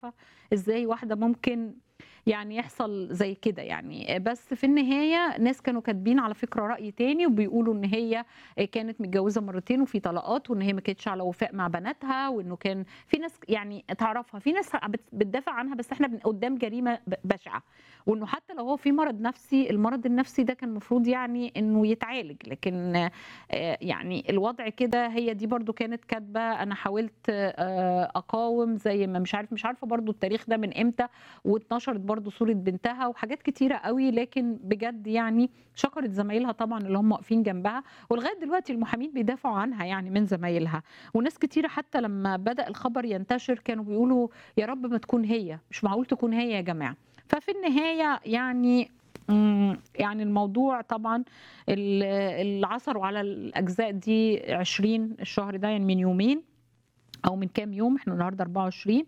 إزاي واحدة ممكن يعني يحصل زي كده يعني بس في النهاية ناس كانوا كاتبين على فكرة رأي تاني وبيقولوا إن هي كانت متجوزة مرتين وفي طلاقات وإن هي ما كانتش على وفاء مع بناتها وإنه كان في ناس يعني تعرفها في ناس بت- بتدافع عنها بس إحنا بن- قدام جريمة ب- بشعة وإنه حتى لو هو في مرض نفسي المرض النفسي ده كان المفروض يعني إنه يتعالج لكن آه، يعني الوضع كده هي دي برضو كانت كاتبة أنا حاولت آه، أقاوم زي ما مش عارف مش عارفة برضو التاريخ ده من إمتى واتنشرت برضو صورة بنتها وحاجات كتيرة قوي لكن بجد يعني شكرت زمايلها طبعا اللي هم واقفين جنبها ولغاية دلوقتي المحامين بيدافعوا عنها يعني من زمايلها وناس كتيرة حتى لما بدأ الخبر ينتشر كانوا بيقولوا يا رب ما تكون هي مش معقول تكون هي يا جماعة ففي النهاية يعني مم، يعني الموضوع طبعا ال- اللي عثروا على الأجزاء دي 20 الشهر ده يعني من يومين او من كام يوم احنا النهارده 24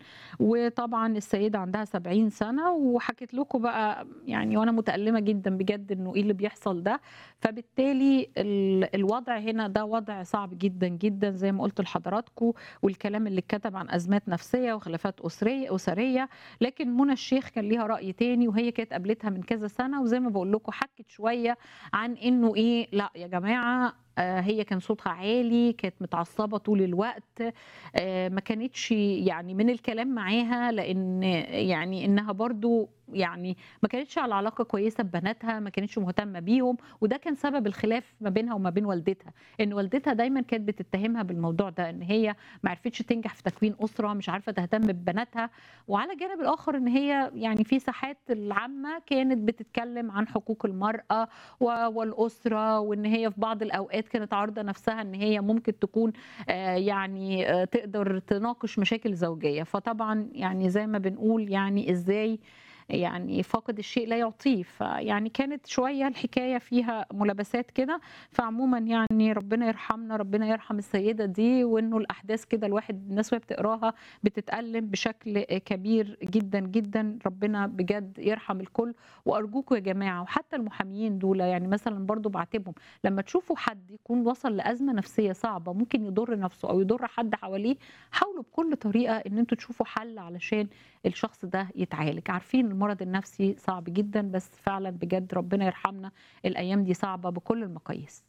وطبعا السيده عندها 70 سنه وحكيت لكم بقى يعني وانا متالمه جدا بجد انه ايه اللي بيحصل ده فبالتالي ال- الوضع هنا ده وضع صعب جدا جدا زي ما قلت لحضراتكم والكلام اللي اتكتب عن ازمات نفسيه وخلافات اسريه اسريه لكن منى الشيخ كان ليها راي تاني وهي كانت قابلتها من كذا سنه وزي ما بقول لكم حكت شويه عن انه ايه لا يا جماعه آه، هي كان صوتها عالي كانت متعصبه طول الوقت آه، ما كانتش يعني من الكلام معاها لان يعني انها برضو يعني ما كانتش على علاقه كويسه ببناتها ما كانتش مهتمه بيهم وده كان سبب الخلاف ما بينها وما بين والدتها ان والدتها دايما كانت بتتهمها بالموضوع ده ان هي ما عرفتش تنجح في تكوين اسره مش عارفه تهتم ببناتها وعلى الجانب الاخر ان هي يعني في ساحات العامه كانت بتتكلم عن حقوق المراه و- والاسره وان هي في بعض الاوقات كانت عارضه نفسها ان هي ممكن تكون آه، يعني آه، تقدر تناقش مشاكل زوجيه فطبعا يعني زي ما بنقول يعني ازاي يعني فاقد الشيء لا يعطيه فيعني كانت شويه الحكايه فيها ملابسات كده فعموما يعني ربنا يرحمنا ربنا يرحم السيده دي وانه الاحداث كده الواحد الناس وهي بتقراها بتتالم بشكل كبير جدا جدا ربنا بجد يرحم الكل وارجوكم يا جماعه وحتى المحاميين دول يعني مثلا برضو بعاتبهم لما تشوفوا حد يكون وصل لازمه نفسيه صعبه ممكن يضر نفسه او يضر حد حواليه حاولوا بكل طريقه ان انتوا تشوفوا حل علشان الشخص ده يتعالج عارفين المرض النفسي صعب جدا بس فعلا بجد ربنا يرحمنا الايام دي صعبه بكل المقاييس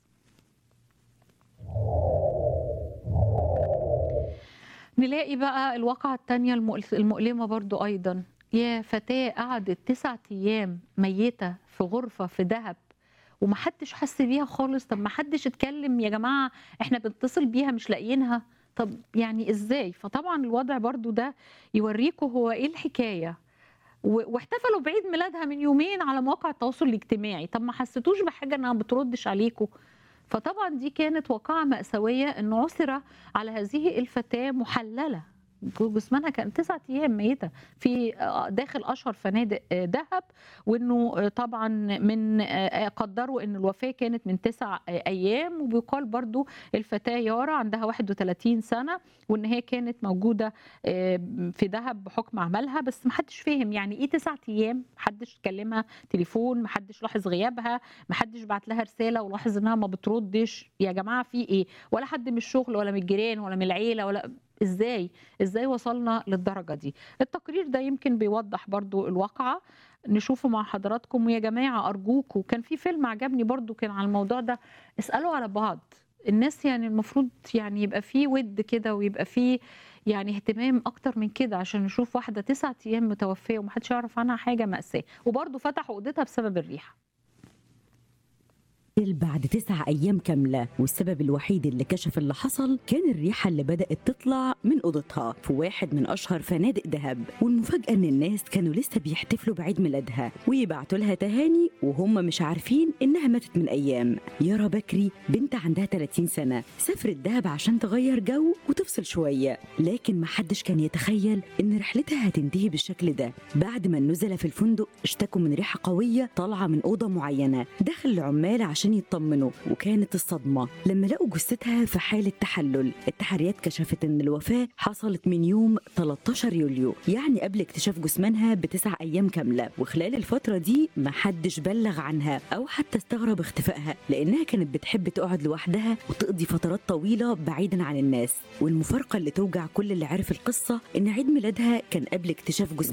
نلاقي بقى الواقعة التانية المؤل- المؤلمة برضو أيضا يا فتاة قعدت تسعة أيام ميتة في غرفة في دهب ومحدش حس بيها خالص طب محدش اتكلم يا جماعة احنا بنتصل بيها مش لاقيينها طب يعني ازاي فطبعا الوضع برضو ده يوريكوا هو ايه الحكاية و- واحتفلوا بعيد ميلادها من يومين على مواقع التواصل الاجتماعي طب ما حسيتوش بحاجة انها بتردش عليكم فطبعا دي كانت واقعة مأساوية انه عثر على هذه الفتاة محللة جسمها كان تسعة أيام ميتة في آه، داخل أشهر فنادق آه، دهب وإنه آه، طبعا من آه، قدروا إن الوفاة كانت من تسع آه، أيام وبيقال برضو الفتاة يارا عندها 31 سنة وإن هي كانت موجودة آه، في دهب بحكم عملها بس محدش فاهم يعني إيه تسعة أيام محدش كلمها تليفون محدش لاحظ غيابها محدش بعت لها رسالة ولاحظ إنها ما بتردش يا جماعة في إيه ولا حد من الشغل ولا من الجيران ولا من العيلة ولا ازاي ازاي وصلنا للدرجه دي التقرير ده يمكن بيوضح برضو الواقعه نشوفه مع حضراتكم ويا جماعه ارجوكم كان في فيلم عجبني برضو كان على الموضوع ده اسالوا على بعض الناس يعني المفروض يعني يبقى فيه ود كده ويبقى فيه يعني اهتمام اكتر من كده عشان نشوف واحده تسعة ايام متوفيه ومحدش يعرف عنها حاجه ماساه وبرضو فتحوا اوضتها بسبب الريحه بعد تسع أيام كاملة والسبب الوحيد اللي كشف اللي حصل كان الريحة اللي بدأت تطلع من أوضتها في واحد من أشهر فنادق دهب والمفاجأة إن الناس كانوا لسه بيحتفلوا بعيد ميلادها ويبعتوا لها تهاني وهم مش عارفين إنها ماتت من أيام يارا بكري بنت عندها 30 سنة سافرت دهب عشان تغير جو وتفصل شوية لكن محدش كان يتخيل إن رحلتها هتنتهي بالشكل ده بعد ما النزلاء في الفندق اشتكوا من ريحة قوية طالعة من أوضة معينة دخل العمال عشان علشان يطمنوا وكانت الصدمة لما لقوا جثتها في حالة تحلل التحريات كشفت إن الوفاة حصلت من يوم 13 يوليو يعني قبل اكتشاف جثمانها بتسع أيام كاملة وخلال الفترة دي محدش بلغ عنها أو حتى استغرب اختفائها لأنها كانت بتحب تقعد لوحدها وتقضي فترات طويلة بعيدا عن الناس والمفارقة اللي توجع كل اللي عرف القصة إن عيد ميلادها كان قبل اكتشاف جثمانها